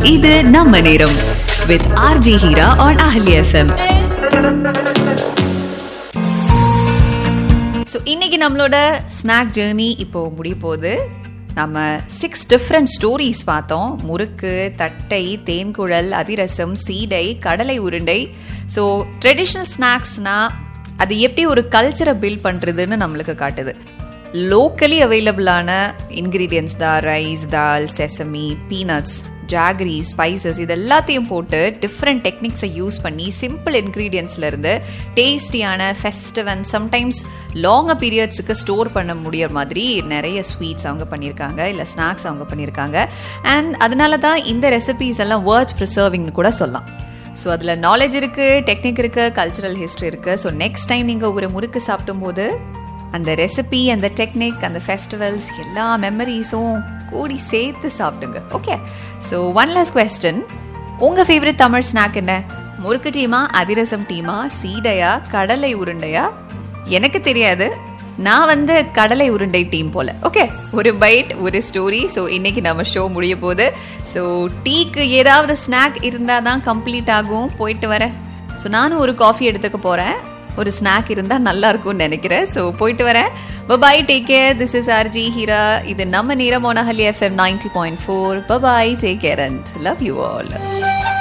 இது நம்ம நேரம் with RJ Heera on Ahali FM so இன்னைக்கு நம்மளோட ஸ்நாக் ஜேர்னி இப்போ முடிய போகுது நம்ம சிக்ஸ் டிஃப்ரெண்ட் ஸ்டோரிஸ் பார்த்தோம் முறுக்கு தட்டை தேன்குழல் அதிரசம் சீடை கடலை உருண்டை ஸோ ட்ரெடிஷ்னல் ஸ்நாக்ஸ்னா அது எப்படி ஒரு கல்ச்சரை பில்ட் பண்ணுறதுன்னு நம்மளுக்கு காட்டுது லோக்கலி அவைலபிளான இன்க்ரீடியன்ஸ் தான் rice dal sesame peanuts jaggery spices இது எல்லாத்தையும் போட்டு டிஃப்ரெண்ட் டெக்னிக்ஸை யூஸ் பண்ணி சிம்பிள் இன்க்ரீடியன்ஸ்ல இருந்து டேஸ்டியான ஃபெஸ்டிவ் அண்ட் சம்டைம்ஸ் லாங்க பீரியட்ஸுக்கு ஸ்டோர் பண்ண முடியற மாதிரி நிறைய ஸ்வீட்ஸ் அவங்க பண்ணியிருக்காங்க இல்லை ஸ்நாக்ஸ் அவங்க பண்ணியிருக்காங்க அண்ட் அதனால தான் இந்த ரெசிபீஸ் எல்லாம் வேர்ட்ஸ் ப்ரிசர்விங்னு கூட சொல்லலாம் ஸோ அதில் நாலேஜ் இருக்கு டெக்னிக் இருக்கு கல்ச்சுரல் ஹிஸ்ட்ரி இருக்கு ஸோ நெக்ஸ்ட் டைம் நீங்கள் ஒரு முறுக்கு சாப்பிடும்போது அந்த ரெசிபி அந்த டெக்னிக் அந்த ஃபெஸ்டிவல்ஸ் எல்லா மெமரிஸும் கூடி சேர்த்து சாப்பிடுங்க okay so one last question உங்க ஃபேவரட் தமிழ் ஸ்நாக் என்ன முறுக்கு டீமா அதிரசம் டீமா சீடையா கடலை உருண்டையா எனக்கு தெரியாது நான் வந்து கடலை உருண்டை டீம் போல ஓகே ஒரு பைட் ஒரு ஸ்டோரி ஸோ இன்னைக்கு நம்ம ஷோ முடிய போகுது ஸோ டீக்கு ஏதாவது ஸ்நாக் இருந்தால் தான் கம்ப்ளீட் ஆகும் போயிட்டு வரேன் ஸோ நானும் ஒரு காஃபி எடுத்துக்க போகிறேன் ஒரு ஸ்நாக் இருந்தால் நல்லா இருக்கும்னு நினைக்கிறேன் ஸோ போயிட்டு வரேன் bye bye take care this is RJ Heera இது நம்ம நேரம் Onahali FM ninety point four bye bye take care and love you all